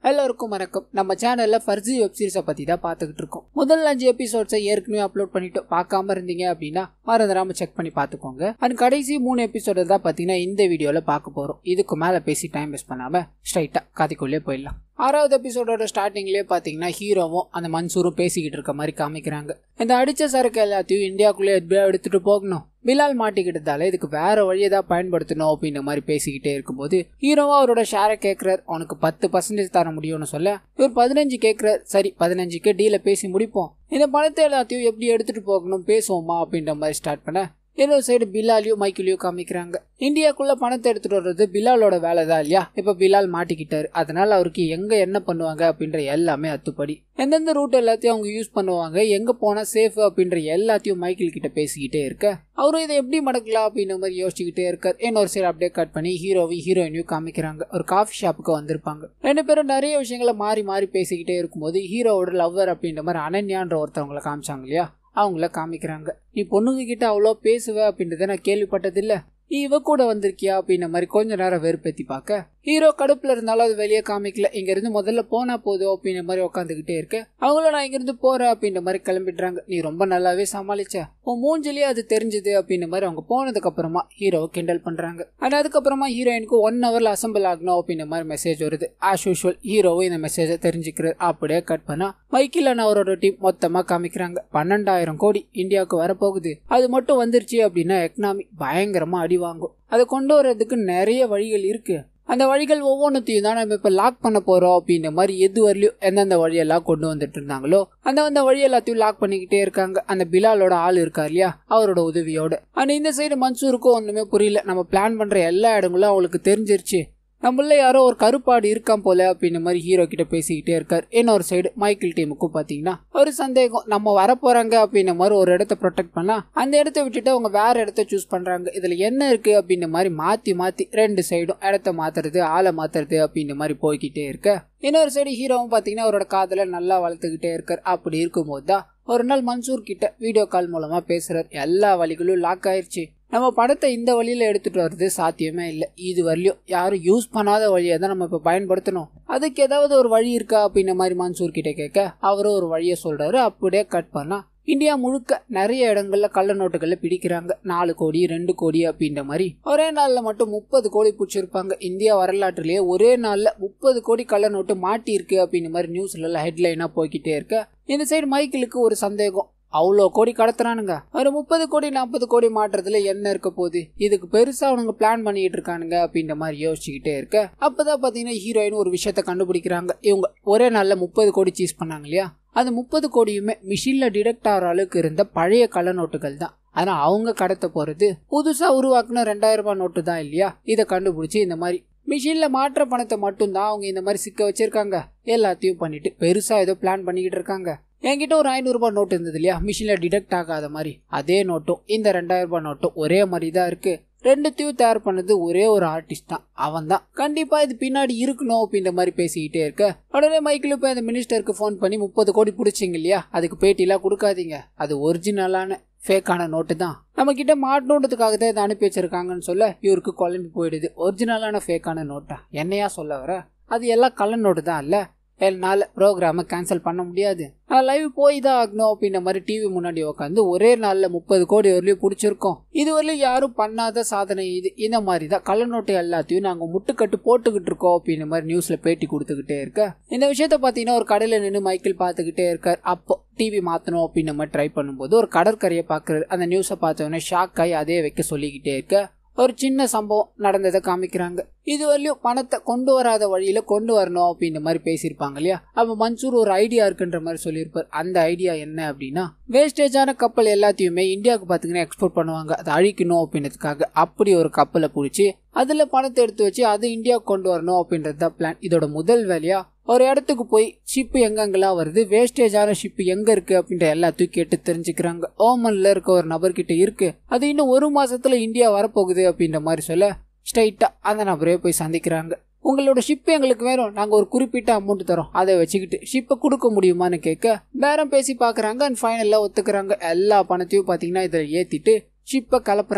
எல்லாருக்கும் வணக்கம் நம்ம சேனல்ல ஃபர்ஜி வெப் சீரிஸை பத்தி தான் பார்த்துக்கிட்டு இருக்கோம் முதல் அஞ்சு எபிசோட்ஸை ஏற்கனவே அப்லோட் பண்ணிட்டு பார்க்காம இருந்தீங்க அப்படின்னா மறந்துடாம செக் பண்ணி பார்த்துக்கோங்க அண்ட் கடைசி மூணு எபிசோட தான் பார்த்தீங்கன்னா இந்த வீடியோல பார்க்க போறோம் இதுக்கு மேல பேசி டைம் வேஸ்ட் பண்ணாம ஸ்ட்ரைட்டா கதைக்குள்ளே போயிடலாம் ஆறாவது எபிசோடோட ஸ்டார்டிங்லேயே பார்த்தீங்கன்னா ஹீரோவும் அந்த மன்சூரும் பேசிக்கிட்டு இருக்க மாதிரி காமிக்கிறாங்க இந்த அடிச்ச சரக்கு எல்லாத்தையும் இந்தியாவுக்குள்ளே எப்படியா எடுத்துட்டு போகணும் பிலால் மாட்டிக்கிட்டதால இதுக்கு வேற வழியை தான் பயன்படுத்தணும் அப்படின்ற மாதிரி பேசிக்கிட்டே இருக்கும்போது ஹீரோவா அவரோட ஷேரை கேட்கிறார் அவனுக்கு பத்து பர்சன்டேஜ் தர முடியும்னு சொல்ல இவர் பதினஞ்சு கேட்கிறார் சரி பதினஞ்சுக்கே டீல பேசி முடிப்போம் இந்த பணத்தை எல்லாத்தையும் எப்படி எடுத்துட்டு போகணும் பேசுவோமா அப்படின்ற மாதிரி ஸ்டார்ட் பண்ண இன்னொரு சைடு பிலாலையும் மைக்கிலையும் காமிக்கிறாங்க இந்தியாக்குள்ள பணத்தை எடுத்துட்டு வர்றது பிலாலோட வேலை தான் இல்லையா இப்ப பிலால் மாட்டிக்கிட்டாரு அதனால அவருக்கு எங்க என்ன பண்ணுவாங்க அப்படின்ற எல்லாமே அத்துப்படி எந்தெந்த ரூட் எல்லாத்தையும் அவங்க யூஸ் பண்ணுவாங்க எங்க போனா சேஃப் அப்படின்ற எல்லாத்தையும் மைக்கிள் கிட்ட பேசிக்கிட்டே இருக்க அவரும் இதை எப்படி மடக்கலாம் அப்படின்ற மாதிரி யோசிச்சுக்கிட்டே இருக்கார் இன்னொரு சைடு அப்படியே கட் பண்ணி ஹீரோவையும் ஹீரோயினையும் காமிக்கிறாங்க ஒரு காஃபி ஷாப்புக்கு வந்திருப்பாங்க ரெண்டு பேரும் நிறைய விஷயங்களை மாறி மாறி பேசிக்கிட்டே இருக்கும்போது ஹீரோவோட லவ்வர் அப்படின்ற மாதிரி அனன்யான்ற ஒருத்தவங்களை காமிச்சாங்க இல்லையா அவங்கள காமிக்கிறாங்க நீ பொண்ணுங்க கிட்ட அவ்வளோ பேசுவ அப்படின்றத நான் கேள்விப்பட்டதில்ல நீ இவ கூட வந்திருக்கியா அப்படின்ற மாதிரி கொஞ்ச நேரம் வெறுப்பேத்தி பார்க்க ஹீரோ கடுப்புல இருந்தாலும் அது வெளியே காமிக்கல இங்க இருந்து முதல்ல போனா போதும் அப்படின்ற மாதிரி உட்காந்துக்கிட்டே இருக்க அவங்களும் நான் இங்க இருந்து போறேன் அப்படின்ற மாதிரி கிளம்பிடுறாங்க நீ ரொம்ப நல்லாவே சமாளிச்ச உன் மூஞ்சிலேயே அது தெரிஞ்சது அப்படின்ற மாதிரி அவங்க போனதுக்கு அப்புறமா ஹீரோவை கிண்டல் பண்றாங்க அண்ட் அதுக்கப்புறமா ஹீரோயினுக்கு ஒன் ஹவர்ல அசம்பிள் ஆகணும் அப்படின்ற மாதிரி மெசேஜ் வருது ஆஸ் யூஷுவல் ஹீரோவும் இந்த மெசேஜை தெரிஞ்சுக்கிறார் அப்படியே கட் பண்ணா மைக்கில் அவரோட டீம் மொத்தமா காமிக்கிறாங்க பன்னெண்டாயிரம் கோடி இந்தியாவுக்கு வரப்போகுது அது மட்டும் வந்துருச்சு அப்படின்னா எக்கனாமி பயங்கரமா அடி வாங்கும் அதை கொண்டு வர்றதுக்கு நிறைய வழிகள் இருக்கு அந்த வழிகள் ஒவ்வொன்றத்தையும் தான் நம்ம இப்போ லாக் பண்ண போகிறோம் அப்படின்ற மாதிரி எது வரலையும் எந்தெந்த வழியெல்லாம் கொண்டு வந்துட்டு இருந்தாங்களோ அந்த அந்த வழி எல்லாத்தையும் லாக் பண்ணிக்கிட்டே இருக்காங்க அந்த பிலாலோட ஆள் இருக்கார் இல்லையா அவரோட உதவியோட ஆனால் இந்த சைடு மன்சூருக்கும் ஒன்றுமே புரியல நம்ம பிளான் பண்ணுற எல்லா இடங்களும் அவளுக்கு தெரிஞ்சிருச்சு நம்மள யாரோ ஒரு கருப்பாடு இருக்கான் போல அப்படின்ற மாதிரி ஹீரோ கிட்ட பேசிக்கிட்டே இருக்கார் இன்னொரு சைடு மைக்கேல் டீமுக்கும் பாத்தீங்கன்னா ஒரு சந்தேகம் நம்ம வர போறாங்க அப்படின்ற மாதிரி ஒரு இடத்த ப்ரொடெக்ட் பண்ணா அந்த இடத்த விட்டுட்டு அவங்க வேற இடத்த சூஸ் பண்றாங்க இதுல என்ன இருக்கு அப்படின்ற மாதிரி மாத்தி மாத்தி ரெண்டு சைடும் இடத்த மாத்துறது ஆளை மாத்துறது அப்படின்ற மாதிரி போய்கிட்டே இருக்க இன்னொரு சைடு ஹீரோவும் பாத்தீங்கன்னா அவரோட காதல நல்லா வளர்த்துக்கிட்டே இருக்கார் அப்படி இருக்கும்போது தான் ஒரு நாள் மன்சூர் கிட்ட வீடியோ கால் மூலமா பேசுறார் எல்லா வழிகளும் லாக் ஆயிருச்சு நம்ம படத்தை இந்த வழியில எடுத்துட்டு வர்றது சாத்தியமே இல்லை இது வரலையும் யாரும் யூஸ் பண்ணாத வழியை தான் நம்ம இப்போ பயன்படுத்தணும் அதுக்கு ஏதாவது ஒரு வழி இருக்கா அப்படின்ற மாதிரி மன்சூர் கிட்ட கேட்க அவரும் ஒரு வழியை சொல்றாரு அப்படியே கட் பண்ணா இந்தியா முழுக்க நிறைய இடங்கள்ல கள்ள நோட்டுகளை பிடிக்கிறாங்க நாலு கோடி ரெண்டு கோடி அப்படின்ற மாதிரி ஒரே நாள்ல மட்டும் முப்பது கோடி பிடிச்சிருப்பாங்க இந்தியா வரலாற்றுலயே ஒரே நாள்ல முப்பது கோடி கள்ள நோட்டு மாட்டி இருக்கு அப்படின்ற மாதிரி நியூஸ்ல எல்லாம் ஹெட்லைனா போய்கிட்டே இருக்க இந்த சைடு மைக்கிளுக்கு ஒரு சந்தேகம் அவ்வளோ கோடி கடத்துறானுங்க ஒரு முப்பது கோடி நாற்பது கோடி மாற்றத்துல என்ன இருக்க போகுது இதுக்கு பெருசா அவனுங்க பிளான் பண்ணிட்டு இருக்கானுங்க அப்படின்ற மாதிரி யோசிச்சுக்கிட்டே இருக்க அப்பதான் பாத்தீங்கன்னா ஹீரோயின் ஒரு விஷயத்த கண்டுபிடிக்கிறாங்க இவங்க ஒரே நாள்ல முப்பது கோடி சீஸ் பண்ணாங்க இல்லையா அந்த முப்பது கோடியுமே மிஷின்ல டிடெக்ட் ஆகிற அளவுக்கு இருந்த பழைய கள்ள நோட்டுகள் தான் ஆனா அவங்க கடத்த போறது புதுசா உருவாக்குன ரெண்டாயிரம் ரூபாய் நோட்டு தான் இல்லையா இதை கண்டுபிடிச்சு இந்த மாதிரி மிஷின்ல மாற்ற பணத்தை மட்டும்தான் அவங்க இந்த மாதிரி சிக்க வச்சிருக்காங்க எல்லாத்தையும் பண்ணிட்டு பெருசா ஏதோ பிளான் பண்ணிக்கிட்டு இருக்காங்க என்கிட்ட ஒரு ஐநூறுரூபா நோட்டு இருந்தது இல்லையா மிஷினில் டிடெக்ட் ஆகாத மாதிரி அதே நோட்டும் இந்த ரெண்டாயிரம் ரூபாய் நோட்டும் ஒரே மாதிரி தான் இருக்கு ரெண்டுத்தையும் தயார் பண்ணது ஒரே ஒரு ஆர்டிஸ்ட் தான் அவன் தான் கண்டிப்பா இது பின்னாடி இருக்கணும் அப்படின்ற மாதிரி பேசிக்கிட்டே இருக்க உடனே மைக்கில் போய் அந்த மினிஸ்டருக்கு ஃபோன் பண்ணி முப்பது கோடி பிடிச்சிங்க இல்லையா அதுக்கு பேட்டிலாம் கொடுக்காதீங்க அது ஒரிஜினலான ஃபேக்கான நோட்டு தான் நம்ம கிட்ட மாட்டணுன்றதுக்காக தான் இதை அனுப்பி வச்சிருக்காங்கன்னு சொல்ல இவருக்கு குழம்பி போயிடுது ஒரிஜினலான ஃபேக்கான நோட்டா என்னையா சொல்ல வர அது எல்லாம் கள்ள நோட்டு தான் இல்ல என்னால் ப்ரோக்ராமை கேன்சல் பண்ண முடியாது நான் லைவ் போய் தான் ஆகணும் அப்படின்ற மாதிரி டிவி முன்னாடி உட்காந்து ஒரே நாளில் முப்பது கோடி வரலையும் பிடிச்சிருக்கோம் இது வரலையும் யாரும் பண்ணாத சாதனை இது இந்த மாதிரி தான் கள்ள நோட்டு எல்லாத்தையும் நாங்கள் முட்டுக்கட்டு போட்டுக்கிட்டு இருக்கோம் அப்படின்ற மாதிரி நியூஸில் பேட்டி கொடுத்துக்கிட்டே இருக்க இந்த விஷயத்த பார்த்தீங்கன்னா ஒரு கடையில் நின்று மைக்கிள் பார்த்துக்கிட்டே இருக்கார் அப்போ டிவி மாற்றணும் அப்படின்ற மாதிரி ட்ரை பண்ணும்போது ஒரு கடற்கரையை பார்க்குறாரு அந்த நியூஸை பார்த்தோன்னே ஷாக் ஆகி அதே வைக்க சொல்லிக்கிட்டே இருக்க ஒரு சின்ன சம்பவம் நடந்ததை காமிக்கிறாங்க இது வரலையும் பணத்தை கொண்டு வராத வழியில கொண்டு வரணும் அப்படின்ற மாதிரி பேசியிருப்பாங்க இல்லையா அப்ப மன்சூர் ஒரு ஐடியா இருக்குன்ற மாதிரி சொல்லியிருப்பார் அந்த ஐடியா என்ன அப்படின்னா வேஸ்டேஜான கப்பல் எல்லாத்தையுமே இந்தியாவுக்கு பாத்தீங்கன்னா எக்ஸ்போர்ட் பண்ணுவாங்க அதை அழிக்கணும் அப்படின்றதுக்காக அப்படி ஒரு கப்பலை பிடிச்சி அதுல பணத்தை எடுத்து வச்சு அதை இந்தியாவுக்கு கொண்டு வரணும் அப்படின்றது தான் பிளான் இதோட முதல் வேலையா ஒரு இடத்துக்கு போய் ஷிப்பு எங்கெங்கெல்லாம் வருது வேஸ்டேஜான ஷிப்பு எங்க இருக்கு அப்படின்ற எல்லாத்தையும் கேட்டு தெரிஞ்சுக்கிறாங்க ஓமன்ல இருக்க ஒரு நபர்கிட்ட இருக்கு அது இன்னும் ஒரு மாசத்துல இந்தியா வரப்போகுது அப்படின்ற மாதிரி சொல்ல ஸ்ட்ரைட்டா அந்த நபரே போய் சந்திக்கிறாங்க உங்களோட ஷிப் எங்களுக்கு வேணும் நாங்க ஒரு குறிப்பிட்ட அமௌண்ட் தரோம் அதை வச்சுக்கிட்டு ஷிப்பை கொடுக்க முடியுமான்னு கேட்க பேரம் பேசி பாக்குறாங்க அண்ட் ஃபைனல்ல ஒத்துக்கிறாங்க எல்லா பணத்தையும் பாத்தீங்கன்னா இதில் ஏத்திட்டு ஷிப்பை கலப்புறாங்க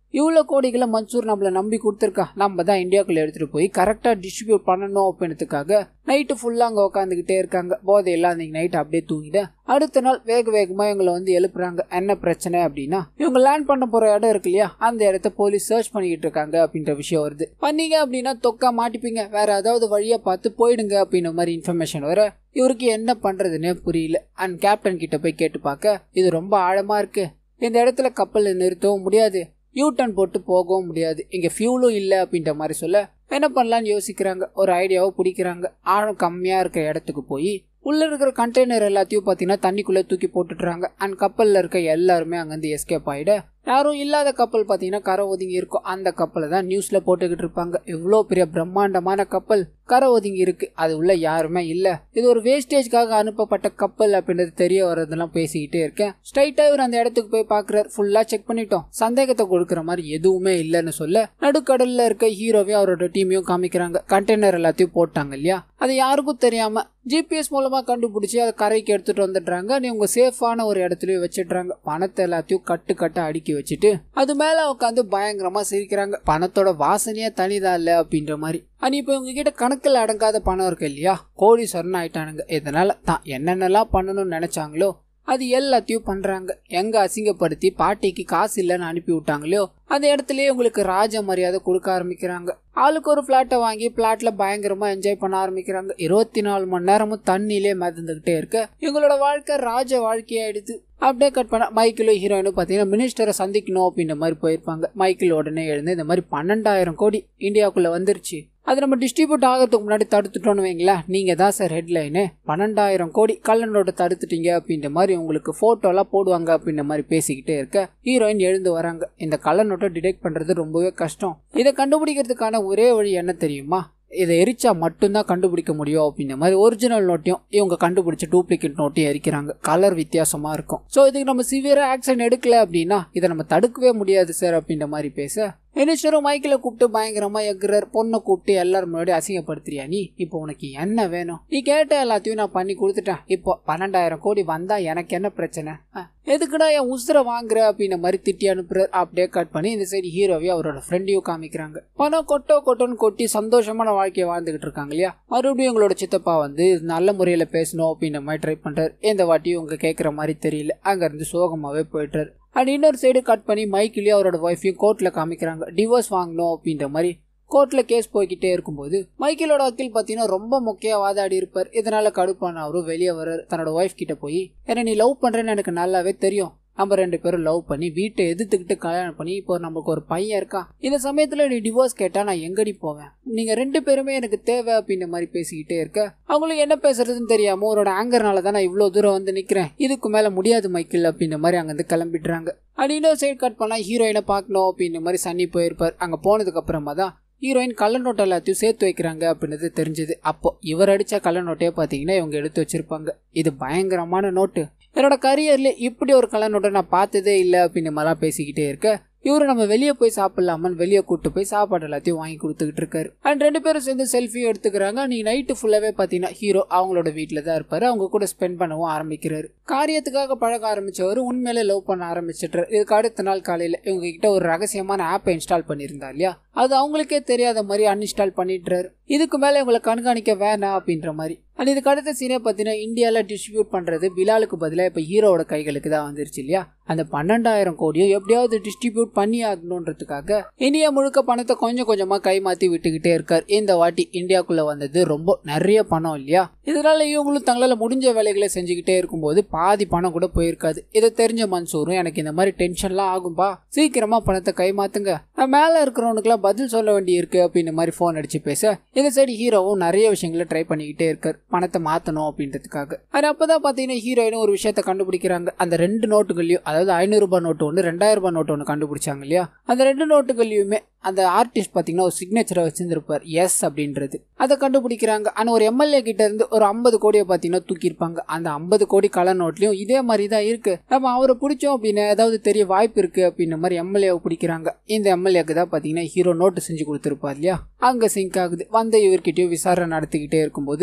இவ்வளோ கோடிகளை மன்சூர் நம்மளை நம்பி கொடுத்துருக்கா நம்ம தான் இந்தியாவுக்குள்ள எடுத்துகிட்டு போய் கரெக்டாக டிஸ்ட்ரிபியூட் பண்ணணும் அப்படின்றதுக்காக நைட்டு ஃபுல்லாக அங்கே உட்காந்துக்கிட்டே இருக்காங்க போதையெல்லாம் அன்றைக்கி நைட் அப்படியே தூங்கிட்டு அடுத்த நாள் வேக வேகமாக இவங்களை வந்து எழுப்புறாங்க என்ன பிரச்சனை அப்படின்னா இவங்க லேண்ட் பண்ண போகிற இடம் இருக்கு இல்லையா அந்த இடத்த போலீஸ் சர்ச் பண்ணிக்கிட்டு இருக்காங்க அப்படின்ற விஷயம் வருது பண்ணீங்க அப்படின்னா தொக்கா மாட்டிப்பீங்க வேற ஏதாவது வழியாக பார்த்து போயிடுங்க அப்படின்ற மாதிரி இன்ஃபர்மேஷன் வர இவருக்கு என்ன பண்ணுறதுன்னே புரியல அண்ட் கேப்டன் கிட்ட போய் கேட்டு பார்க்க இது ரொம்ப ஆழமாக இருக்கு இந்த இடத்துல கப்பல் நிறுத்தவும் முடியாது யூ டர்ன் போட்டு போகவும் முடியாது இங்கே ஃபியூலும் இல்லை அப்படின்ற மாதிரி சொல்ல என்ன பண்ணலான்னு யோசிக்கிறாங்க ஒரு ஐடியாவை பிடிக்கிறாங்க ஆழம் கம்மியாக இருக்க இடத்துக்கு போய் உள்ள இருக்கிற கண்டெய்னர் எல்லாத்தையும் பார்த்தீங்கன்னா தண்ணிக்குள்ளே தூக்கி போட்டுட்டுறாங்க அண்ட் கப்பலில் இருக்க எல்லாருமே அங்கேருந்து எஸ்கேப் ஆகிட யாரும் இல்லாத கப்பல் பார்த்தீங்கன்னா கரை ஒதுங்கி இருக்கும் அந்த கப்பலை தான் நியூஸில் போட்டுக்கிட்டு இருப்பாங்க இவ்வளோ பெரிய பிரம்மாண்டமான கப்பல் கரை ஒதுங்கி இருக்கு அது உள்ள யாருமே இல்லை இது ஒரு வேஸ்டேஜ்க்காக அனுப்பப்பட்ட கப்பல் அப்படின்றது தெரிய வர்றதெல்லாம் பேசிக்கிட்டே இருக்கேன் ஸ்ட்ரைட்டாக இவர் அந்த இடத்துக்கு போய் பார்க்குறாரு ஃபுல்லாக செக் பண்ணிட்டோம் சந்தேகத்தை கொடுக்குற மாதிரி எதுவுமே இல்லைன்னு சொல்ல நடுக்கடலில் இருக்க ஹீரோவே அவரோட டீமையும் காமிக்கிறாங்க கண்டெய்னர் எல்லாத்தையும் போட்டாங்க இல்லையா அது யாருக்கும் தெரியாம ஜிபிஎஸ் மூலமா கண்டுபிடிச்சி அதை கரைக்கு எடுத்துட்டு வந்துடுறாங்க நீ உங்க சேஃபான ஒரு இடத்துலயும் வச்சிடுறாங்க பணத்தை எல்லாத்தையும் கட்டு கட்ட அடுக்கி வச்சுட்டு அது மேல உட்காந்து பயங்கரமா சிரிக்கிறாங்க பணத்தோட வாசனையே தனிதா இல்ல அப்படின்ற மாதிரி அனி இப்போ உங்ககிட்ட கணக்கில் அடங்காத பணம் இருக்கு இல்லையா கோடீஸ்வரன் ஆயிட்டானுங்க இதனால தான் என்னென்னலாம் பண்ணணும்னு நினைச்சாங்களோ அது எல்லாத்தையும் பண்றாங்க எங்க அசிங்கப்படுத்தி பாட்டிக்கு காசு இல்லைன்னு அனுப்பி விட்டாங்களோ அந்த இடத்துலயே உங்களுக்கு ராஜ மரியாதை கொடுக்க ஆரம்பிக்கிறாங்க ஆளுக்கு ஒரு பிளாட்டை வாங்கி பிளாட்ல பயங்கரமா என்ஜாய் பண்ண ஆரம்பிக்கிறாங்க இருபத்தி நாலு மணி நேரமும் தண்ணியிலே மிதந்துகிட்டே இருக்க இவங்களோட வாழ்க்கை ராஜ வாழ்க்கையாயிடுது அப்படியே கட் பண்ண மைக்கிளும் ஹீரோயினும் பார்த்தீங்கன்னா மினிஸ்டரை சந்திக்கணும் அப்படின்ற மாதிரி போயிருப்பாங்க மைக்கிள் உடனே எழுந்து இந்த மாதிரி பன்னெண்டாயிரம் கோடி இந்தியாவுக்குள்ள வந்துருச்சு அது நம்ம டிஸ்ட்ரிபியூட் ஆகிறதுக்கு முன்னாடி தடுத்துட்டோன்னு வைங்களேன் நீங்கள் தான் சார் ஹெட்லைனு பன்னெண்டாயிரம் கோடி கல்லனோட தடுத்துட்டீங்க அப்படின்ற மாதிரி உங்களுக்கு ஃபோட்டோலாம் போடுவாங்க அப்படின்ற மாதிரி பேசிக்கிட்டே இருக்க ஹீரோயின் எழுந்து வராங்க இந்த கல்லனோட்டை டிடெக்ட் பண்ணுறது ரொம்பவே கஷ்டம் இதை கண்டுபிடிக்கிறதுக்கான ஒரே வழி என்ன தெரியுமா இதை எரிச்சா மட்டும்தான் கண்டுபிடிக்க முடியும் அப்படின்ற மாதிரி ஒரிஜினல் நோட்டையும் இவங்க கண்டுபிடிச்ச டூப்ளிகேட் நோட்டையும் எரிக்கிறாங்க கலர் வித்தியாசமா இருக்கும் ஸோ இதுக்கு நம்ம சிவியரா ஆக்ஷன் எடுக்கல அப்படின்னா இதை நம்ம தடுக்கவே முடியாது சார் அப்படின்ற மாதிரி பேச மினிஸ்டரும் மைக்கில் கூப்பிட்டு பயங்கரமா எக்குறார் பொண்ணை கூப்பிட்டு எல்லாரும் முன்னாடி அசிங்கப்படுத்துறியா நீ இப்போ உனக்கு என்ன வேணும் நீ கேட்ட எல்லாத்தையும் நான் பண்ணி கொடுத்துட்டேன் இப்போ பன்னெண்டாயிரம் கோடி வந்தா எனக்கு என்ன பிரச்சனை அஹ், எதுக்குடா என் உசுரை வாங்குற அப்படின்ற மாதிரி திட்டி அனுப்புறாரு அப்படியே கட் பண்ணி இந்த சைடு ஹீரோவையும் அவரோட ஃப்ரெண்டையும் காமிக்கிறாங்க பணம் கொட்டோ கொட்டோன்னு கொட்டி சந்தோஷமான வாழ்க்கையை வாழ்ந்துகிட்டு இருக்காங்க இல்லையா மறுபடியும் உங்களோட சித்தப்பா வந்து நல்ல முறையில் பேசணும் அப்படின்ற மாதிரி ட்ரை பண்றாரு எந்த வாட்டியும் உங்க கேட்குற மாதிரி தெரியல அங்கேருந்து சோகமாகவே போயிட்டாரு அண்ட் இன்னொரு சைடு கட் பண்ணி மைக்கிலேயே அவரோட ஒய்ஃபையும் கோர்ட்டில் காமிக்கிறாங்க டிவோர்ஸ் வாங்கணும் அப்படின்ற மாதிரி கோர்ட்டில் கேஸ் போய்கிட்டே இருக்கும்போது மைக்கேலோட வக்கீல் பார்த்தீங்கன்னா ரொம்ப முக்கிய வாதாடி இருப்பார் இதனால கடுப்பான அவரும் வெளியே வர்றாரு தன்னோட ஒய்ஃப் கிட்ட போய் என்ன நீ லவ் பண்றேன்னு எனக்கு நல்லாவே தெரியும் நம்ம ரெண்டு பேரும் லவ் பண்ணி வீட்டை எதிர்த்துக்கிட்டு கல்யாணம் பண்ணி இப்போ நமக்கு ஒரு பையன் இருக்கான் இந்த சமயத்துல நீ டிவோர்ஸ் கேட்டா நான் எங்கடி போவேன் நீங்க ரெண்டு பேருமே எனக்கு தேவை அப்படின்ற மாதிரி பேசிக்கிட்டே இருக்க அவங்களுக்கு என்ன பேசுறதுன்னு தெரியாம உன்னோட ஆங்கர்னால தான் நான் இவ்வளவு தூரம் வந்து நிக்கிறேன் இதுக்கு மேல முடியாது மைக்கிள் அப்படின்ற மாதிரி அங்கிருந்து கிளம்பிடுறாங்க அப்படி இன்னொரு சைடு கட் பண்ணா ஹீரோயினை பார்க்கணும் அப்படின்ற மாதிரி சன்னி போயிருப்பார் அங்க போனதுக்கு அப்புறமா தான் ஹீரோயின் கள்ள நோட்டை எல்லாத்தையும் சேர்த்து வைக்கிறாங்க அப்படின்றது தெரிஞ்சது அப்போ இவர் அடிச்ச கள்ள நோட்டையே பார்த்தீங்கன்னா இவங்க எடுத்து வச்சிருப்பாங்க இது பயங்கரமான நோட்டு என்னோட கரியர்ல இப்படி ஒரு கள்ள நோட்டை நான் பார்த்ததே இல்லை அப்படின்னு மாதிரிலாம் பேசிக்கிட்டே இருக்க இவரு நம்ம வெளியே போய் சாப்பிடலாமன்னு வெளியே கூட்டு போய் சாப்பாடு எல்லாத்தையும் வாங்கி கொடுத்துக்கிட்டு இருக்காரு அண்ட் ரெண்டு பேரும் சேர்ந்து செல்ஃபி எடுத்துக்கிறாங்க நீ நைட்டு ஃபுல்லாவே பார்த்தீங்கன்னா ஹீரோ அவங்களோட வீட்டில் தான் இருப்பாரு அவங்க கூட ஸ்பெண்ட் பண்ணவும் ஆரம்பிக்கிறாரு காரியத்துக்காக பழக ஆரம்பிச்சவர் உண்மையிலே லவ் பண்ண ஆரம்பிச்சிட்டாரு இதுக்கு அடுத்த நாள் காலையில் இவங்க கிட்ட ஒரு ரகசியமான ஆப்பை இன்ஸ்டால் பண்ணியிருந்தா இல்லையா அது அவங்களுக்கே தெரியாத மாதிரி அன்இன்ஸ்டால் பண்ணிட்டுறாரு இதுக்கு மேலே இவங்களை கண்காணிக்க வேணாம் அப்படின்ற மாதிரி அண்ட் இதுக்கு அடுத்த சீனே பார்த்தீங்கன்னா இந்தியாவில் டிஸ்ட்ரிபியூட் பண்ணுறது பிலாலுக்கு பதிலாக இப்போ ஹீரோவோட கைகளுக்கு தான் வந்துருச்சு இல்லையா அந்த பன்னெண்டாயிரம் கோடியும் எப்படியாவது டிஸ்ட்ரிபியூட் பண்ணி ஆகணுன்றதுக்காக இந்தியா முழுக்க பணத்தை கொஞ்சம் கொஞ்சமாக கை மாற்றி விட்டுக்கிட்டே இருக்கார் இந்த வாட்டி இந்தியாக்குள்ளே வந்தது ரொம்ப நிறைய பணம் இல்லையா இதனால இவங்களும் தங்களால் முடிஞ்ச வேலைகளை செஞ்சுக்கிட்டே இருக்கும்போது பாதி பணம் கூட போயிருக்காது இதை தெரிஞ்ச மன்சூரும் எனக்கு இந்த மாதிரி டென்ஷன்லாம் ஆகும்பா சீக்கிரமா பணத்தை கை மாத்துங்க நான் மேலே இருக்கிறவனுக்குலாம் பதில் சொல்ல வேண்டி இருக்கு அப்படின்ற மாதிரி ஃபோன் அடிச்சு பேச இந்த சைடு ஹீரோவும் நிறைய விஷயங்களை ட்ரை பண்ணிக்கிட்டே இருக்கார் பணத்தை மாற்றணும் அப்படின்றதுக்காக அது அப்பதான் பார்த்தீங்கன்னா ஹீரோயினும் ஒரு விஷயத்த கண்டுபிடிக்கிறாங்க அந்த ரெண்டு நோட்டுகள்லையும் அதாவது ஐநூறு ரூபாய் நோட்டு ஒன்று ரெண்டாயிரம் ரூபாய் நோட்டு ஒன்று கண்டுபிடிச்சாங்க இல்லையா அந்த ரெண்டு நோட்டுகள்லையுமே அந்த ஆர்டிஸ்ட் பார்த்தீங்கன்னா ஒரு சிக்னேச்சரை வச்சிருந்திருப்பார் எஸ் அப்படின்றது அதை கண்டுபிடிக்கிறாங்க ஆனால் ஒரு எம்எல்ஏ கிட்ட இருந்து ஒரு ஐம்பது கோடியை பார்த்தீங்கன்னா தூக்கியிருப்பாங்க அந்த ஐம்பது கோடி கலர் நோட்லையும் இதே மாதிரி தான் இருக்கு நம்ம அவரை பிடிச்சோம் அப்படின்னு ஏதாவது தெரிய வாய்ப்பு இருக்கு அப்படின்ற மாதிரி எம்எல்ஏவை பிடிக்கிறாங்க இந்த எம்எல்ஏக்கு தான் பார்த்தீங்கன்னா ஹீரோ நோட்டு செஞ்சு கொடுத்துருப்பார் இல்லையா அங்கே சிங்க் ஆகுது வந்த இவர்கிட்டயும் விசாரணை நடத்திக்கிட்டே இருக்கும்போது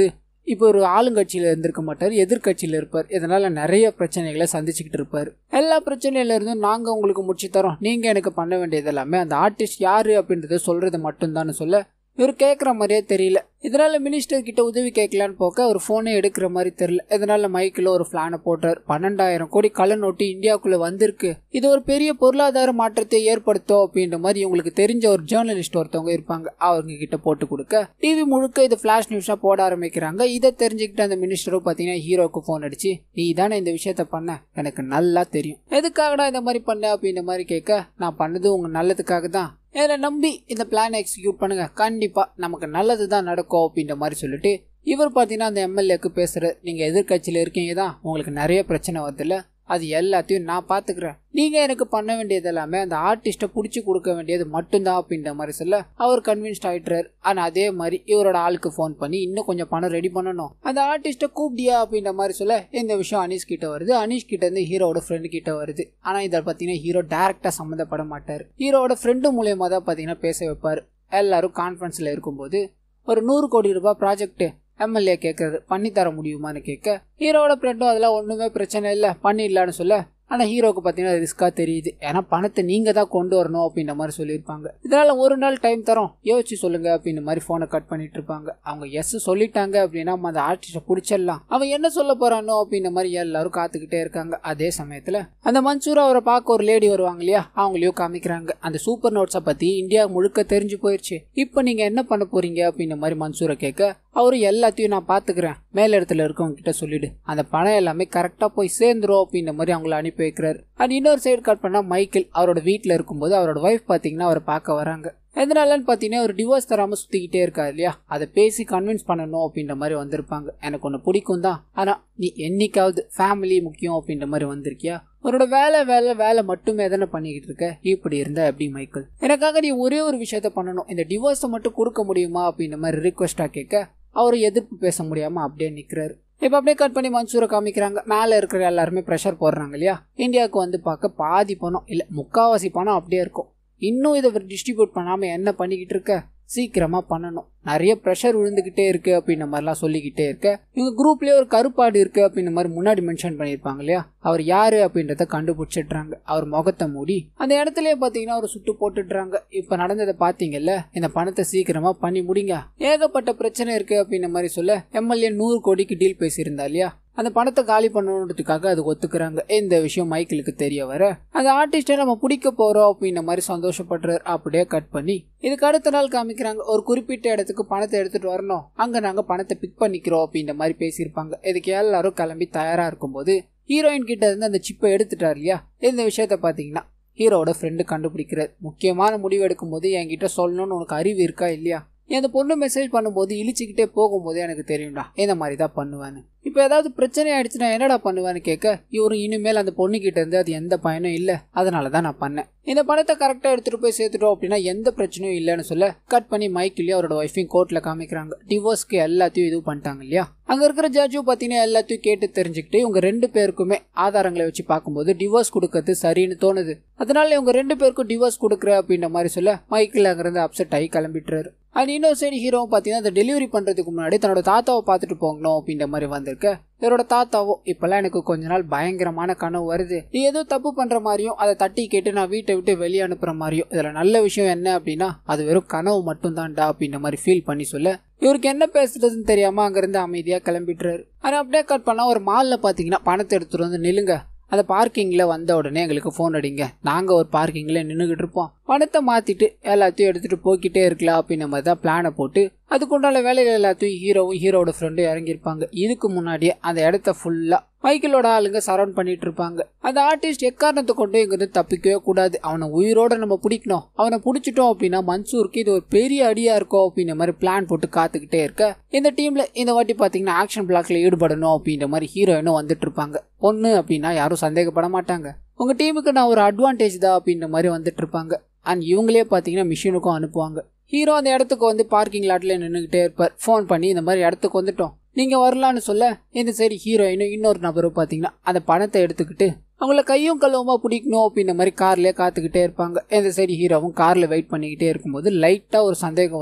இப்போ ஒரு ஆளுங்கட்சியில இருந்திருக்க மாட்டார் எதிர்கட்சியில இருப்பார் இதனால நிறைய பிரச்சனைகளை சந்திச்சுக்கிட்டு இருப்பாரு எல்லா பிரச்சனையில இருந்தும் நாங்க உங்களுக்கு முடிச்சு தரோம் நீங்க எனக்கு பண்ண வேண்டியது எல்லாமே அந்த ஆர்டிஸ்ட் யாரு அப்படின்றத சொல்றது மட்டும்தான் சொல்ல இவர் கேட்குற மாதிரியே தெரியல இதனால மினிஸ்டர் கிட்ட உதவி கேட்கலான்னு போக்க அவர் ஃபோனே எடுக்கிற மாதிரி தெரியல இதனால மைக்கில் ஒரு பிளானை போட்டார் பன்னெண்டாயிரம் கோடி கள்ள நோட்டு இந்தியாவுக்குள்ள வந்திருக்கு இது ஒரு பெரிய பொருளாதார மாற்றத்தை ஏற்படுத்தும் அப்படின்ற மாதிரி இவங்களுக்கு தெரிஞ்ச ஒரு ஜேர்னலிஸ்ட் ஒருத்தவங்க இருப்பாங்க அவங்க கிட்ட போட்டு கொடுக்க டிவி முழுக்க இது ஃபிளாஷ் நியூஸா போட ஆரம்பிக்கிறாங்க இதை தெரிஞ்சுக்கிட்டு அந்த மினிஸ்டரும் பார்த்தீங்கன்னா ஹீரோக்கு ஃபோன் அடிச்சு நீ தானே இந்த விஷயத்த பண்ண எனக்கு நல்லா தெரியும் எதுக்காகடா இந்த மாதிரி பண்ண அப்படின்ற மாதிரி கேட்க நான் பண்ணது உங்க நல்லதுக்காக தான் இதில் நம்பி இந்த பிளானை எக்ஸிக்யூட் பண்ணுங்க கண்டிப்பாக நமக்கு நல்லது தான் நடக்கும் அப்படின்ற மாதிரி சொல்லிட்டு இவர் பார்த்தீங்கன்னா அந்த எம்எல்ஏக்கு பேசுகிற நீங்கள் எதிர்கட்சியில் இருக்கீங்க தான் உங்களுக்கு நிறைய பிரச்சனை வருதுல்ல அது எல்லாத்தையும் நான் பார்த்துக்கிறேன் நீங்கள் எனக்கு பண்ண வேண்டியது எல்லாமே அந்த ஆர்டிஸ்ட்டை பிடிச்சி கொடுக்க வேண்டியது மட்டும்தான் அப்படின்ற மாதிரி சொல்ல அவர் கன்வின்ஸ்ட் ஆகிட்டுறாரு ஆனால் அதே மாதிரி இவரோட ஆளுக்கு ஃபோன் பண்ணி இன்னும் கொஞ்சம் பணம் ரெடி பண்ணணும் அந்த ஆர்டிஸ்ட்டை கூப்பிடியா அப்படின்ற மாதிரி சொல்ல இந்த விஷயம் அனீஷ் கிட்ட வருது அனீஷ் கிட்ட இருந்து ஹீரோட ஃப்ரெண்டு கிட்ட வருது ஆனால் இதில் பார்த்தீங்கன்னா ஹீரோ டேரெக்டாக சம்மந்தப்பட மாட்டார் ஹீரோட ஃப்ரெண்டு மூலியமாக தான் பார்த்தீங்கன்னா பேச வைப்பார் எல்லாரும் கான்ஃபரன்ஸில் இருக்கும்போது ஒரு நூறு கோடி ரூபாய் ப்ராஜெக்ட் எம்எல்ஏ கேட்கறது பண்ணி தர முடியுமான்னு கேட்க ஹீரோட ஃப்ரெண்டும் அதெல்லாம் ஒன்றுமே பிரச்சனை இல்லை பண்ணிடலான்னு சொல்ல ஆனால் ஹீரோக்கு பார்த்தீங்கன்னா ரிஸ்க்காக தெரியுது ஏன்னா பணத்தை நீங்கள் தான் கொண்டு வரணும் அப்படின்ற மாதிரி சொல்லியிருப்பாங்க இதனால் ஒரு நாள் டைம் தரோம் யோசிச்சு சொல்லுங்க அப்படின்ற மாதிரி ஃபோனை கட் பண்ணிட்டு இருப்பாங்க அவங்க எஸ் சொல்லிட்டாங்க அப்படின்னா நம்ம அந்த ஆர்டிஸ்ட்டை பிடிச்சிடலாம் அவன் என்ன சொல்ல போறானோ அப்படின்ற மாதிரி எல்லாரும் காத்துக்கிட்டே இருக்காங்க அதே சமயத்தில் அந்த மன்சூர் அவரை பார்க்க ஒரு லேடி வருவாங்க இல்லையா அவங்களையும் காமிக்கிறாங்க அந்த சூப்பர் நோட்ஸை பற்றி இந்தியா முழுக்க தெரிஞ்சு போயிடுச்சு இப்போ நீங்கள் என்ன பண்ண போறீங்க அப்படின்ற மாதிரி மன்சூரை கேட்க அவரு எல்லாத்தையும் நான் பார்த்துக்கிறேன் மேல் இடத்துல இருக்கவங்க கிட்ட சொல்லிடு அந்த பணம் எல்லாமே கரெக்டாக போய் சேர்ந்துரும் அப்படின்ற மாதிரி அவங்கள அனுப்பி வைக்கிறாரு அண்ட் இன்னொரு சைடு கட் பண்ணால் மைக்கேல் அவரோட வீட்டில் இருக்கும்போது அவரோட ஒய்ஃப் பார்த்தீங்கன்னா அவரை பார்க்க வராங்க எதனாலன்னு பார்த்தீங்கன்னா ஒரு டிவோர்ஸ் தராமல் சுற்றிக்கிட்டே இருக்காரு இல்லையா அதை பேசி கன்வின்ஸ் பண்ணணும் அப்படின்ற மாதிரி வந்திருப்பாங்க எனக்கு ஒன்று பிடிக்கும் தான் ஆனால் நீ என்னைக்காவது ஃபேமிலி முக்கியம் அப்படின்ற மாதிரி வந்திருக்கியா உன்னோட வேலை வேலை வேலை மட்டுமே தானே பண்ணிக்கிட்டு இருக்க இப்படி இருந்தா எப்படி மைக்கேல் எனக்காக நீ ஒரே ஒரு விஷயத்த பண்ணணும் இந்த டிவோர்ஸை மட்டும் கொடுக்க முடியுமா அப்படின்ற மாதிரி ரிக்வெஸ்ட்டாக கேட்க அவர் எதிர்ப்பு பேச முடியாமல் அப்படியே நிற்கிறாரு இப்போ அப்படியே கட் பண்ணி மன்சூரை காமிக்கிறாங்க மேலே இருக்கிற எல்லாருமே ப்ரெஷர் போடுறாங்க இல்லையா இந்தியாவுக்கு வந்து பார்க்க பாதி பணம் இல்லை முக்காவாசி பணம் அப்படியே இருக்கும் இன்னும் இதை டிஸ்ட்ரிபியூட் பண்ணாமல் என்ன பண்ணிக்கிட்டு இருக்க சீக்கிரமாக பண்ணணும் நிறைய ப்ரெஷர் விழுந்துக்கிட்டே இருக்கு அப்படின்ற மாதிரிலாம் சொல்லிக்கிட்டே இருக்க இவங்க குரூப்லேயே ஒரு கருப்பாடு இருக்கு அப்படின்ற மாதிரி முன்னாடி மென்ஷன் பண்ணியிருப்பாங்க இல்லையா அவர் யாரு அப்படின்றத கண்டுபிடிச்சிடுறாங்க அவர் முகத்தை மூடி அந்த இடத்துலயே பார்த்தீங்கன்னா ஒரு சுட்டு போட்டுடுறாங்க இப்போ நடந்ததை பார்த்தீங்கல்ல இந்த பணத்தை சீக்கிரமா பண்ணி முடிங்க ஏகப்பட்ட பிரச்சனை இருக்கு அப்படின்ற மாதிரி சொல்ல எம்எல்ஏ நூறு கோடிக்கு டீல் பேசியிருந்தா இல்லையா அந்த பணத்தை காலி பண்ணணுன்றதுக்காக அது ஒத்துக்கிறாங்க இந்த விஷயம் மைக்கிளுக்கு தெரிய வர அந்த ஆர்டிஸ்டை நம்ம பிடிக்க போறோம் அப்படின்ற மாதிரி சந்தோஷப்படுறாரு அப்படியே கட் பண்ணி இதுக்கு அடுத்த நாள் காமிக்கிறாங்க ஒரு குறிப்பிட்ட இடத்துக்கு பணத்தை எடுத்துட்டு வரணும் அங்க நாங்க பணத்தை பிக் பண்ணிக்கிறோம் அப்படின்ற மாதிரி பேசியிருப்பாங்க இதுக்கு எல்லாரும் கிளம்பி தயாரா இருக்கும்போது ஹீரோயின் கிட்ட இருந்து அந்த சிப்பை எடுத்துட்டார் இல்லையா இந்த விஷயத்த பாத்தீங்கன்னா ஹீரோட ஃப்ரெண்டு கண்டுபிடிக்கிறார் முக்கியமான முடிவு எடுக்கும் போது என்கிட்ட சொல்லணும்னு உனக்கு அறிவு இருக்கா இல்லையா அந்த பொண்ணு மெசேஜ் பண்ணும்போது இழிச்சுக்கிட்டே போகும்போது எனக்கு தெரியும்டா இந்த மாதிரி தான் பண்ணுவேன்னு இப்போ ஏதாவது பிரச்சனை ஆயிடுச்சுன்னா என்னடா பண்ணுவேன்னு கேட்க இவரும் இனிமேல் அந்த பொண்ணு கிட்ட இருந்து அது எந்த பயனும் இல்லை அதனால தான் நான் பண்ணேன் இந்த பணத்தை கரெக்டாக எடுத்துட்டு போய் சேர்த்துட்டோம் அப்படின்னா எந்த பிரச்சனையும் இல்லைன்னு சொல்ல கட் பண்ணி மைக்கிலேயே அவரோட ஒய்ஃபையும் கோர்ட்டில் காமிக்கிறாங்க டிவோர்ஸ்க்கு எல்லாத்தையும் இது பண்ணிட்டாங்க இல்லையா அங்கே இருக்கிற ஜட்ஜும் பார்த்தீங்கன்னா எல்லாத்தையும் கேட்டு தெரிஞ்சுக்கிட்டு இவங்க ரெண்டு பேருக்குமே ஆதாரங்களை வச்சு பார்க்கும்போது டிவோர்ஸ் கொடுக்கறது சரின்னு தோணுது அதனால இவங்க ரெண்டு பேருக்கும் டிவோர்ஸ் கொடுக்குற அப்படின்ற மாதிரி சொல்ல மைக்கில் அங்கிருந்து அப்செட் ஆகி கிளம்பிட்டுறாரு அண்ட் இன்னொரு சைடு ஹீரோவும் பார்த்தீங்கன்னா அந்த டெலிவரி பண்ணுறதுக்கு முன்னாடி தன்னோட தாத்தாவை பார்த்துட்டு போகணும் அப்படின்ற மாதிரி வந்திருக்க இவரோட தாத்தாவோ இப்பெல்லாம் எனக்கு கொஞ்ச நாள் பயங்கரமான கனவு வருது நீ ஏதோ தப்பு பண்ற மாதிரியும் அதை தட்டி கேட்டு நான் வீட்டை விட்டு வெளியே அனுப்புற மாதிரியும் இதுல நல்ல விஷயம் என்ன அப்படின்னா அது வெறும் கனவு மட்டும் தான்டா அப்படின்ற மாதிரி ஃபீல் பண்ணி சொல்ல இவருக்கு என்ன பேசுறதுன்னு தெரியாம அங்கிருந்து அமைதியா கிளம்பிட்டுறாரு ஆனா அப்படியே கட் பண்ணா ஒரு மால்ல பாத்தீங்கன்னா பணத்தை எடுத்துட்டு வந்து நில்லுங்க அந்த பார்க்கிங்கில் வந்த உடனே எங்களுக்கு ஃபோன் அடிங்க நாங்கள் ஒரு பார்க்கிங்கில் நின்றுக்கிட்டு இருப்போம் பணத்தை மாற்றிட்டு எல்லாத்தையும் எடுத்துகிட்டு போய்கிட்டே இருக்கலாம் அப்படின்ற மாதிரி தான் பிளானை போட்டு அதுக்குண்டான வேலைகள் எல்லாத்தையும் ஹீரோவும் ஹீரோட ஃப்ரெண்டும் இறங்கியிருப்பாங்க இதுக்கு முன்னாடியே அந்த இடத்த ஃபுல்லாக மைக்கிளோட ஆளுங்க சரௌண்ட் பண்ணிட்டு இருப்பாங்க அந்த ஆர்டிஸ்ட் எக்காரணத்தை கொண்டு இங்கிருந்து தப்பிக்கவே கூடாது அவனை உயிரோட நம்ம பிடிக்கணும் அவனை பிடிச்சிட்டோம் அப்படின்னா மன்சூருக்கு இது ஒரு பெரிய அடியா இருக்கும் அப்படின்ற மாதிரி பிளான் போட்டு காத்துக்கிட்டே இருக்க இந்த டீம்ல இந்த வாட்டி பாத்தீங்கன்னா ஆக்ஷன் பிளாக்ல ஈடுபடணும் அப்படின்ற மாதிரி ஹீரோயினும் வந்துட்டு இருப்பாங்க பொண்ணு அப்படின்னா யாரும் சந்தேகப்பட மாட்டாங்க உங்க டீமுக்கு நான் ஒரு அட்வான்டேஜ் தான் அப்படின்ற மாதிரி வந்துட்டு இருப்பாங்க அண்ட் இவங்களே பாத்தீங்கன்னா மிஷினுக்கும் அனுப்புவாங்க ஹீரோ அந்த இடத்துக்கு வந்து பார்க்கிங் லாட்ல நின்றுகிட்டே இருப்பார் ஃபோன் பண்ணி இந்த மாதிரி இடத்துக்கு வந்துட்டோம் நீங்க வரலான்னு சொல்ல இந்த சைடு ஹீரோயினும் இன்னொரு நபரும் பாத்தீங்கன்னா அந்த பணத்தை எடுத்துக்கிட்டு அவங்கள கையும் கழுவுமா பிடிக்கணும் அப்படின்ற மாதிரி கார்லயே காத்துக்கிட்டே இருப்பாங்க இந்த சைடு ஹீரோவும் கார்ல வெயிட் பண்ணிக்கிட்டே இருக்கும்போது லைட்டா ஒரு சந்தேகம் வருது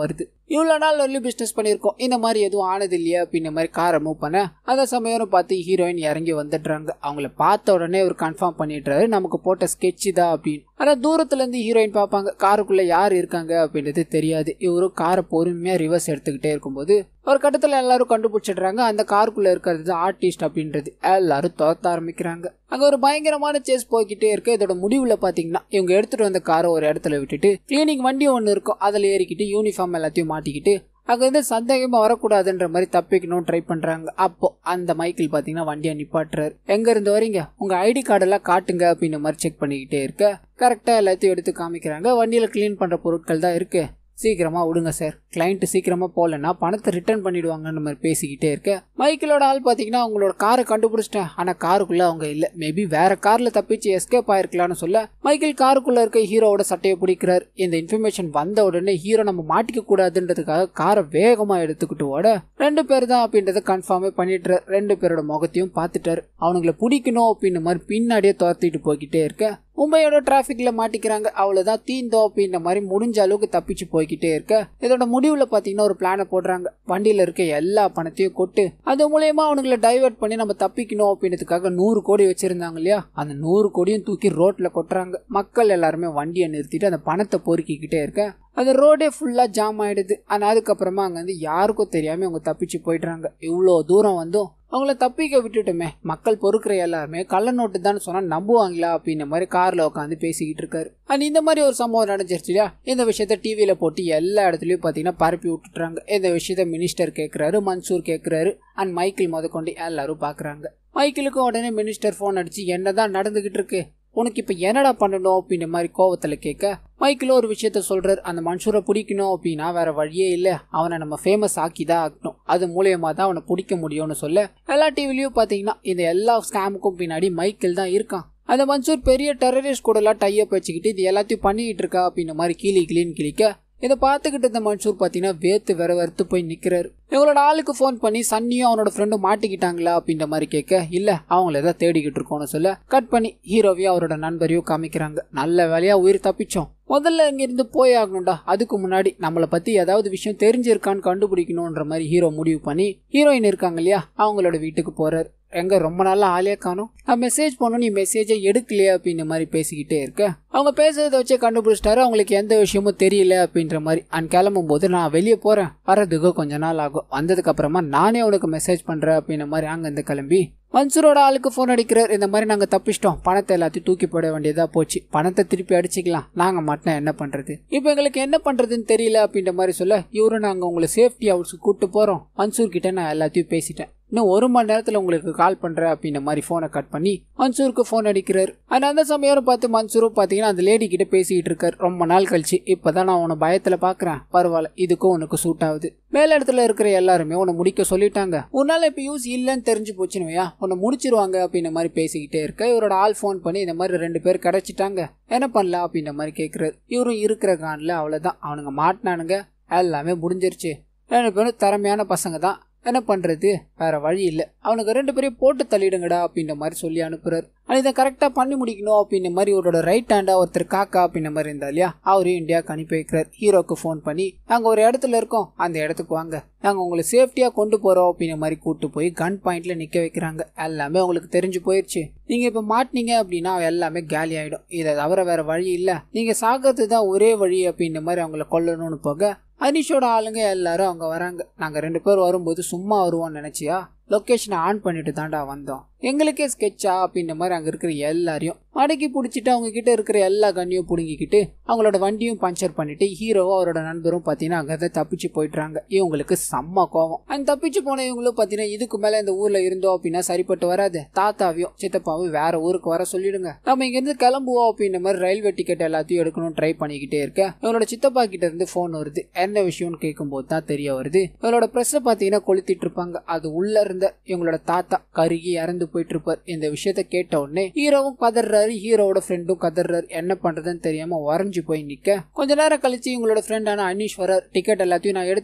இவ்வளோ நாள் வரலையும் பிஸ்னஸ் பண்ணியிருக்கோம் இந்த மாதிரி எதுவும் ஆனது இல்லையா அப்படின்ற மாதிரி காரை மூவ் பண்ண அந்த சமயம் பார்த்து ஹீரோயின் இறங்கி வந்துடுறாங்க அவங்கள பார்த்த உடனே அவர் கன்ஃபார்ம் பண்ணிடுறாரு நமக்கு போட்ட ஸ்கெட்சு தான் அப்படின்னு ஆனால் தூரத்துலேருந்து ஹீரோயின் பார்ப்பாங்க காருக்குள்ளே யார் இருக்காங்க அப்படின்றது தெரியாது இவரும் காரை பொறுமையாக ரிவர்ஸ் எடுத்துக்கிட்டே இருக்கும்போது ஒரு கட்டத்தில் எல்லாரும் கண்டுபிடிச்சிடுறாங்க அந்த காருக்குள்ளே இருக்கிறது ஆர்டிஸ்ட் அப்படின்றது எல்லாரும் துரத்த ஆரம்பிக்கிறாங்க அங்கே ஒரு பயங்கரமான சேஸ் போய்கிட்டே இருக்கு இதோட முடிவில் பார்த்தீங்கன்னா இவங்க எடுத்துகிட்டு வந்த காரை ஒரு இடத்துல விட்டுட்டு கிளீனிங் வண்டி ஒன்று இருக்கும் அதில் ஏறிக்கிட்டு யூனிஃபார்ம் எல்லாத்தையும் மாட்டிக்கிட்டு அங்கேருந்து சந்தேகமாக வரக்கூடாதுன்ற மாதிரி தப்பிக்கணும் ட்ரை பண்ணுறாங்க அப்போ அந்த மைக்கிள் பார்த்தீங்கன்னா வண்டியை நிப்பாட்டுறாரு எங்கேருந்து வரீங்க உங்கள் ஐடி கார்டெல்லாம் காட்டுங்க அப்படின்னு மாதிரி செக் பண்ணிக்கிட்டே இருக்க கரெக்டாக எல்லாத்தையும் எடுத்து காமிக்கிறாங்க வண்டியில் க்ளீன் பண்ணுற பொருட்கள் தான் இருக்குது சீக்கிரமா விடுங்க சார் கிளைண்ட் சீக்கிரமா போகலன்னா பணத்தை ரிட்டர்ன் பண்ணிடுவாங்கன்னு மாதிரி பேசிக்கிட்டே இருக்க மைக்கிளோட ஆள் பார்த்தீங்கன்னா அவங்களோட காரை கண்டுபிடிச்சிட்டேன் ஆனால் காருக்குள்ள அவங்க இல்லை மேபி வேற கார்ல தப்பிச்சு எஸ்கேப் ஆயிருக்கலாம்னு சொல்ல மைக்கேல் காருக்குள்ள இருக்க ஹீரோவோட சட்டையை பிடிக்கிறார் இந்த இன்ஃபர்மேஷன் வந்த உடனே ஹீரோ நம்ம மாட்டிக்க கூடாதுன்றதுக்காக காரை வேகமா எடுத்துக்கிட்டு ஓட ரெண்டு பேர் தான் அப்படின்றத கன்ஃபார்மே பண்ணிட்டுறாரு ரெண்டு பேரோட முகத்தையும் பார்த்துட்டாரு அவனுங்களை பிடிக்கணும் அப்படின்னு மாதிரி பின்னாடியே துரத்திட்டு போய்கிட்டே இருக்க மும்பையோட டிராஃபிக்ல மாட்டிக்கிறாங்க அவ்வளவுதான் தீந்தோ அப்படின்ற மாதிரி முடிஞ்ச அளவுக்கு தப்பிச்சு போய்கிட்டே இருக்க இதோட முடிவுல பாத்தீங்கன்னா ஒரு பிளானை போடுறாங்க வண்டியில இருக்க எல்லா பணத்தையும் கொட்டு அது மூலயமா அவனுங்களை டைவர்ட் பண்ணி நம்ம தப்பிக்கணும் அப்படின்றதுக்காக நூறு கோடி வச்சிருந்தாங்க இல்லையா அந்த நூறு கோடியும் தூக்கி ரோட்ல கொட்டுறாங்க மக்கள் எல்லாருமே வண்டியை நிறுத்திட்டு அந்த பணத்தை பொறுக்கிக்கிட்டே இருக்க அந்த ரோடே ஃபுல்லாக ஜாம் ஆயிடுது ஆனால் அதுக்கப்புறமா அங்கே வந்து யாருக்கும் தெரியாமல் அவங்க தப்பிச்சு போயிடுறாங்க இவ்வளோ தூரம் வந்தும் அவங்கள தப்பிக்க விட்டுட்டுமே மக்கள் பொறுக்கிற எல்லாருமே கள்ள நோட்டு தான் சொன்னால் நம்புவாங்களா அப்படின்ற மாதிரி காரில் உட்காந்து பேசிக்கிட்டு இருக்காரு அண்ட் இந்த மாதிரி ஒரு சம்பவம் நடந்துருச்சு இல்லையா இந்த விஷயத்த டிவியில் போட்டு எல்லா இடத்துலையும் பார்த்தீங்கன்னா பரப்பி விட்டுட்டுறாங்க இந்த விஷயத்த மினிஸ்டர் கேட்குறாரு மன்சூர் கேட்குறாரு அண்ட் மைக்கிள் முதற்கொண்டு எல்லாரும் பார்க்குறாங்க மைக்கிளுக்கும் உடனே மினிஸ்டர் ஃபோன் அடிச்சு என்னதான் நடந்துகிட்டு இருக்கு உனக்கு இப்போ என்னடா பண்ணணும் அப்படின்ற மாதிரி கோவத்தில் கேட்க மைக்கில் ஒரு விஷயத்த சொல்றாரு அந்த மனுஷரை பிடிக்கணும் அப்படின்னா வேற வழியே இல்லை அவனை நம்ம ஃபேமஸ் ஆக்கி தான் ஆகணும் அது மூலியமா தான் அவனை பிடிக்க முடியும்னு சொல்ல எல்லா டிவிலையும் பார்த்தீங்கன்னா இந்த எல்லா ஸ்கேமுக்கும் பின்னாடி மைக்கிள் தான் இருக்கான் அந்த மன்சூர் பெரிய டெரரிஸ்ட் கூடலாம் டைப் வச்சுக்கிட்டு இது எல்லாத்தையும் பண்ணிக்கிட்டு இருக்கா அப்படின்ற மாதிரி கிளி கிளின்னு கிளிக்க இதை பார்த்துக்கிட்டு இருந்த மன்சூர் பார்த்தீங்கன்னா வேத்து வேற வெறுத்து போய் நிற்கிறாரு இவங்களோட ஆளுக்கு ஃபோன் பண்ணி சன்னியும் அவனோட ஃப்ரெண்டும் மாட்டிக்கிட்டாங்களா அப்படின்ற மாதிரி கேட்க இல்லை அவங்கள ஏதாவது தேடிக்கிட்டு இருக்கோம்னு சொல்ல கட் பண்ணி ஹீரோவையும் அவரோட நண்பரையும் காமிக்கிறாங்க நல்ல வேலையா உயிர் தப்பிச்சோம் முதல்ல இங்கிருந்து போய் ஆகணும்டா அதுக்கு முன்னாடி நம்மளை பத்தி ஏதாவது விஷயம் தெரிஞ்சிருக்கான்னு கண்டுபிடிக்கணுன்ற மாதிரி ஹீரோ முடிவு பண்ணி ஹீரோயின் இருக்காங்க இல்லையா அவங்களோட வீட்டுக்கு போறாரு எங்க ரொம்ப நாளா ஆளே காணும் நான் மெசேஜ் பண்ணணும் நீ மெசேஜை எடுக்கலையே அப்படின்ற மாதிரி பேசிக்கிட்டே இருக்க அவங்க பேசுறதை வச்சே கண்டுபிடிச்சிட்டாரு அவங்களுக்கு எந்த விஷயமும் தெரியல அப்படின்ற மாதிரி அண்ட் கிளம்பும் போது நான் வெளியே போறேன் வர்றதுக்கு கொஞ்ச நாள் ஆகும் வந்ததுக்கு அப்புறமா நானே உனக்கு மெசேஜ் பண்றேன் அப்படின்ற மாதிரி அங்கிருந்து கிளம்பி மன்சூரோட ஆளுக்கு ஃபோன் அடிக்கிறார் இந்த மாதிரி நாங்கள் தப்பிச்சிட்டோம் பணத்தை எல்லாத்தையும் தூக்கி போட வேண்டியதாக போச்சு பணத்தை திருப்பி அடிச்சுக்கலாம் நாங்கள் மட்டும் என்ன பண்ணுறது இப்போ எங்களுக்கு என்ன பண்ணுறதுன்னு தெரியல அப்படின்ற மாதிரி சொல்ல இவரும் நாங்கள் உங்களை சேஃப்டி ஹவுஸுக்கு கூப்பிட்டு போகிறோம் மன்சூர் கிட்ட நான் எல்லாத்தையும் பேசிட்டேன் இன்னும் ஒரு மணி நேரத்தில் உங்களுக்கு கால் பண்ணுறேன் அப்படின்ற மாதிரி ஃபோனை கட் பண்ணி மன்சூருக்கு ஃபோன் அடிக்கிறார் ஆனால் அந்த சமயம் பார்த்து மன்சூரும் பார்த்தீங்கன்னா அந்த லேடி கிட்ட பேசிக்கிட்டு இருக்காரு ரொம்ப நாள் கழிச்சு இப்போதான் நான் உன்னை பயத்தில் பார்க்குறேன் பரவாயில்ல இதுக்கும் உனக்கு சூட் ஆகுது மேல இடத்துல இருக்கிற எல்லாருமே உன்னை முடிக்க சொல்லிட்டாங்க உன்னால இப்போ யூஸ் இல்லைன்னு தெரிஞ்சு போச்சுனுவையா உன்னை முடிச்சிருவாங்க அப்படின்ற மாதிரி பேசிக்கிட்டே இருக்க இவரோட ஆள் ஃபோன் பண்ணி இந்த மாதிரி ரெண்டு பேர் கிடைச்சிட்டாங்க என்ன பண்ணலாம் அப்படின்ற மாதிரி கேட்குறாரு இவரும் இருக்கிற கானில் அவ்வளோதான் அவனுங்க மாட்டினானுங்க எல்லாமே முடிஞ்சிருச்சு ரெண்டு பேரும் திறமையான பசங்க தான் என்ன பண்றது வேற வழி இல்லை அவனுக்கு ரெண்டு பேரையும் போட்டு தள்ளிடுங்கடா அப்படின்ற மாதிரி சொல்லி அனுப்புறாரு ஆனால் இதை கரெக்டாக பண்ணி முடிக்கணும் அப்படின்ற மாதிரி இவரோட ரைட் ஹேண்டா ஒருத்தர் காக்கா அப்படின்ற மாதிரி இருந்தா இல்லையா அவரையும் இந்தியாவுக்கு அனுப்பி வைக்கிறார் ஹீரோக்கு ஃபோன் பண்ணி நாங்கள் ஒரு இடத்துல இருக்கோம் அந்த இடத்துக்கு வாங்க நாங்கள் உங்களை சேஃப்டியாக கொண்டு போகிறோம் அப்படின்ற மாதிரி கூட்டு போய் கன் பாயிண்ட்ல நிற்க வைக்கிறாங்க எல்லாமே உங்களுக்கு தெரிஞ்சு போயிடுச்சு நீங்கள் இப்போ மாட்டினீங்க அப்படின்னா எல்லாமே காலி ஆகிடும் இதை தவிர வேற வழி இல்லை நீங்கள் சாகிறது தான் ஒரே வழி அப்படின்ற மாதிரி அவங்கள கொல்லணும்னு போக அனிஷோட ஆளுங்க எல்லாரும் அவங்க வராங்க நாங்கள் ரெண்டு பேர் வரும்போது சும்மா வருவோம்னு நினச்சியா லொக்கேஷனை ஆன் பண்ணிட்டு தான்டா வந்தோம் எங்களுக்கே ஸ்கெட்சா அப்படின்ற மாதிரி அங்கே இருக்கிற எல்லாரையும் அடக்கி பிடிச்சிட்டு அவங்க கிட்ட இருக்கிற எல்லா கண்ணையும் பிடுங்கிக்கிட்டு அவங்களோட வண்டியும் பஞ்சர் பண்ணிட்டு ஹீரோவும் அவரோட நண்பரும் பார்த்தீங்கன்னா அங்கே தப்பிச்சு போயிட்டுறாங்க இவங்களுக்கு செம்ம கோவம் அந்த தப்பிச்சு போன இவங்களும் பார்த்தீங்கன்னா இதுக்கு மேலே இந்த ஊரில் இருந்தோம் அப்படின்னா சரிப்பட்டு வராது தாத்தாவையும் சித்தப்பாவும் வேற ஊருக்கு வர சொல்லிடுங்க நம்ம இங்கேருந்து கிளம்புவோம் அப்படின்ற மாதிரி ரயில்வே டிக்கெட் எல்லாத்தையும் எடுக்கணும் ட்ரை பண்ணிக்கிட்டே இருக்க இவனோட சித்தப்பா கிட்ட இருந்து ஃபோன் வருது என்ன விஷயம்னு கேட்கும்போது தான் தெரிய வருது இவளோட ப்ரெஸ்ஸை பார்த்தீங்கன்னா கொளுத்திட்டு இருப்பாங்க அது உள்ள இருந்த இவங்களோட தாத்தா கருகி இறந்து போயிட்டு இருப்பார் இந்த விஷயத்த கேட்ட உடனே ஹீரோவும் கதறாரு ஹீரோவோட ஃப்ரெண்டும் கதறாரு என்ன பண்றதுன்னு தெரியாம உறைஞ்சு போய் நிக்க கொஞ்ச நேரம் கழிச்சு இவங்களோட ஃப்ரெண்டான அனீஸ்வரர் டிக்கெட் எல்லாத்தையும் நான் எடுத்துட்டேன்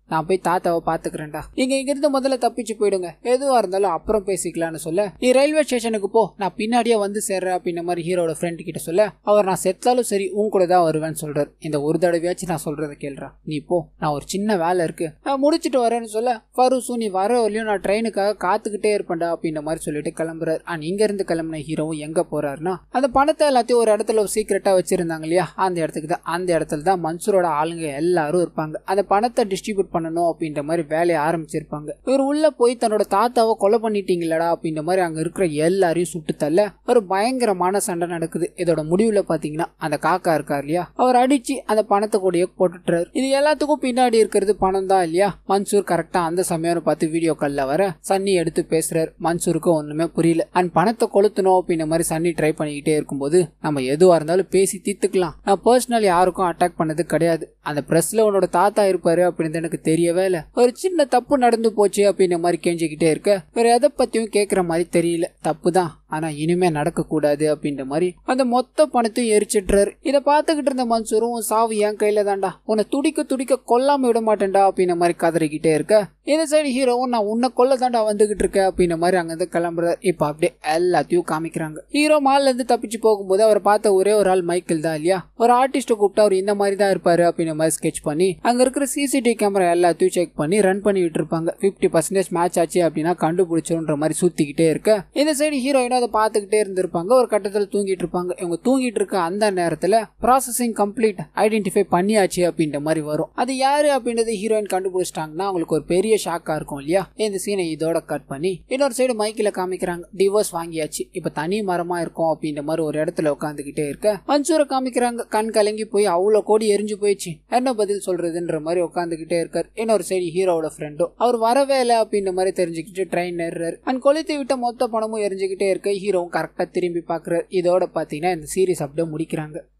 நான் போய் தாத்தாவை பாத்துக்கிறேன்டா நீங்க இங்க இருந்து முதல்ல தப்பிச்சு போயிடுங்க எதுவா இருந்தாலும் அப்புறம் பேசிக்கலாம்னு சொல்ல நீ ரயில்வே ஸ்டேஷனுக்கு போ நான் பின்னாடியே வந்து சேர்றேன் அப்படின்ற மாதிரி ஹீரோட ஃப்ரெண்ட் கிட்ட சொல்ல அவர் நான் செத்தாலும் சரி உன் கூட தான் வருவேன்னு சொல்றாரு இந்த ஒரு தடவையாச்சும் நான் சொல்றதை கேள்றா நீ போ நான் ஒரு சின்ன வேலை இருக்கு நான் முடிச்சிட்டு வரேன்னு சொல்ல ஃபரூஸும் நீ வர வரலையும் நான் ட்ரெயினுக்காக காத்துக்கிட்டே இருப்பேன்டா அப்படின்ற மாதிரி சொல்லிட்டு கிளம்புறாரு அண்ட் இங்க இருந்து கிளம்புன ஹீரோவும் எங்க போறாருன்னா அந்த பணத்தை எல்லாத்தையும் ஒரு இடத்துல ஒரு சீக்கிரட்டா வச்சிருந்தாங்க இல்லையா அந்த இடத்துக்கு தான் அந்த இடத்துல தான் மன்சூரோட ஆளுங்க எல்லாரும் இருப்பாங்க அந்த பணத்தை டிஸ்ட்ரிபியூட் பண்ணணும் அப்படின்ற மாதிரி வேலையை ஆரம்பிச்சிருப்பாங்க இவர் உள்ள போய் தன்னோட தாத்தாவை கொலை பண்ணிட்டீங்களடா அப்படின்ற மாதிரி அங்க இருக்கிற எல்லாரையும் சுட்டு தள்ள ஒரு பயங்கரமான சண்டை நடக்குது இதோட முடிவுல பாத்தீங்கன்னா அந்த காக்கா இருக்கார் இல்லையா அவர் அடிச்சு அந்த பணத்தை கூடயே போட்டுட்டுறாரு இது எல்லாத்துக்கும் பின்னாடி இருக்கிறது பணம் தான் இல்லையா மன்சூர் கரெக்டா அந்த சமயம் பார்த்து வீடியோ கால்ல வர சன்னி எடுத்து பேசுறாரு மன்சூருக்கு ஒண்ணுமே புரியல அண்ட் பணத்தை கொளுத்தணும் அப்படின்ற மாதிரி சன்னி ட்ரை பண்ணிக்கிட்டே இருக்கும்போது நம்ம எதுவா இருந்தாலும் பேசி தீர்த்துக்கலாம் நான் பர்சனல் யாருக்கும் அட்டாக் பண்ணது கிடையாது அந்த பிரஸ்ல உன்னோட தாத்தா இருப்பாரு அப்படின்னு எனக்கு தெரியவே இல்லை ஒரு சின்ன தப்பு நடந்து போச்சு அப்படின்ற மாதிரி கெஞ்சிக்கிட்டே இருக்க வேற எதை பத்தியும் கேட்குற மாதிரி தெரியல தப்பு தான் ஆனா இனிமே நடக்க கூடாது அப்படின்ற மாதிரி அந்த மொத்த பணத்தையும் எரிச்சிடுறாரு இதை பார்த்துக்கிட்டு இருந்த மன்சூரும் உன் சாவு என் கையில தான்டா உன்னை துடிக்க துடிக்க கொல்லாம விட மாட்டேன்டா அப்படின்ற மாதிரி கதறிக்கிட்டே இருக்க இந்த சைடு ஹீரோவும் நான் உன்னை கொல்ல தாண்டா வந்துகிட்டு இருக்கேன் அப்படின்ற மாதிரி அங்கிருந்து கிளம்புறாரு இப்போ அப்படியே எல்லாத்தையும் காமிக்கிறாங்க ஹீரோ மால்ல இருந்து தப்பிச்சு போகும்போது அவர் பார்த்த ஒரே ஒரு ஆள் மைக்கேல் தான் இல்லையா ஒரு ஆர்டிஸ்ட கூப்பிட்டு அவர் இந்த மாதிரி தான் இருப்பாரு அப்படின்ற மாதிரி ஸ்கெச் பண்ணி அங்க இருக்கிற சிசிடிவி கேமரா எல்லாத்தையும் செக் பண்ணி ரன் பண்ணி விட்டுருப்பாங்க ஃபிஃப்டி பர்சன்டேஜ் மேட்ச் ஆச்சு அப்படின்னா கண்டுபிடிச்சோன்ற மாதிரி சுத்திக்கிட்டே இருக்க இந்த சைடு ஹீரோயினும் அதை பார்த்துக்கிட்டே இருந்திருப்பாங்க ஒரு கட்டத்தில் தூங்கிட்டு இருப்பாங்க இவங்க தூங்கிட்டு இருக்க அந்த நேரத்தில் ப்ராசஸிங் கம்ப்ளீட் ஐடென்டிஃபை பண்ணியாச்சு அப்படின்ற மாதிரி வரும் அது யாரு அப்படின்றது ஹீரோயின் கண்டுபிடிச்சிட்டாங்கன்னா அவங்களுக்கு ஒரு பெரிய ஷாக்கா இருக்கும் இல்லையா இந்த சீனை இதோட கட் பண்ணி இன்னொரு சைடு மைக்கில் காமிக்கிறாங்க டிவோர்ஸ் வாங்கியாச்சு இப்ப தனி மரமா இருக்கும் அப்படின்ற மாதிரி ஒரு இடத்துல உட்காந்துக்கிட்டே இருக்க மன்சூரை காமிக்கிறாங்க கண் கலங்கி போய் அவ்வளோ கோடி எரிஞ்சு போயிடுச்சு என்ன பதில் சொல்றதுன்ற மாதிரி உட்காந்துக்கிட்டே இருக்காரு இன்னொரு சைடு ஹீரோவோட ஃப்ரெண்டும் அவர் வரவே இல்லை அப்படின்ற மாதிரி தெரிஞ்சுக்கிட்டு ட்ரெயின் ஏறுறாரு அண்ட் கொளுத்தி விட்ட மொத்த பணமும் எரிஞ்சுக்கிட்டே இருக்க ஹீரோவும் கரெக்டாக திரும்பி பார்க்குறாரு இதோட பார்த்தீங்கன்னா இந்த சீரிஸ் அப்படியே முடிக்கிறாங்க